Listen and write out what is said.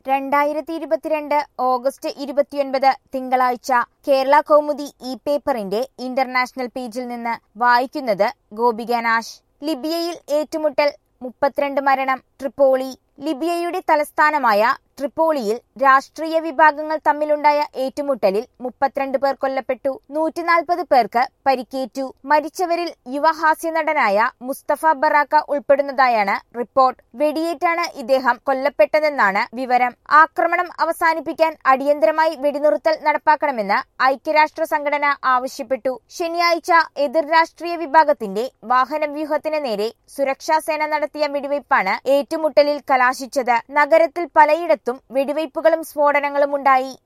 രണ്ടായിരത്തി ഇരുപത്തിരണ്ട് ഓഗസ്റ്റ് ഇരുപത്തിയൊൻപത് തിങ്കളാഴ്ച കേരള കൗമുദി ഇ പേപ്പറിന്റെ ഇന്റർനാഷണൽ പേജിൽ നിന്ന് വായിക്കുന്നത് ഗോപിക നാശ് ലിബിയയിൽ ഏറ്റുമുട്ടൽ മുപ്പത്തിരണ്ട് മരണം ട്രിപ്പോളി ലിബിയയുടെ തലസ്ഥാനമായ ട്രിപ്പോളിയിൽ രാഷ്ട്രീയ വിഭാഗങ്ങൾ തമ്മിലുണ്ടായ ഏറ്റുമുട്ടലിൽ മുപ്പത്തിരണ്ട് പേർ കൊല്ലപ്പെട്ടു നൂറ്റിനാൽപ്പത് പേർക്ക് പരിക്കേറ്റു മരിച്ചവരിൽ യുവഹാസ്യ നടനായ മുസ്തഫ ബറാക്ക ഉൾപ്പെടുന്നതായാണ് റിപ്പോർട്ട് വെടിയേറ്റാണ് ഇദ്ദേഹം കൊല്ലപ്പെട്ടതെന്നാണ് വിവരം ആക്രമണം അവസാനിപ്പിക്കാൻ അടിയന്തരമായി വെടിനിർത്തൽ നടപ്പാക്കണമെന്ന് ഐക്യരാഷ്ട്ര സംഘടന ആവശ്യപ്പെട്ടു ശനിയാഴ്ച എതിർ രാഷ്ട്രീയ വിഭാഗത്തിന്റെ വാഹനവ്യൂഹത്തിന് നേരെ സുരക്ഷാ സേന നടത്തിയ വെടിവയ്പ്പാണ് ഏറ്റുമുട്ടലിൽ കലാശിച്ചത് നഗരത്തിൽ പലയിടത്തും വെടിവയ്പ്പുകളും സ്ഫോടനങ്ങളും ഉണ്ടായി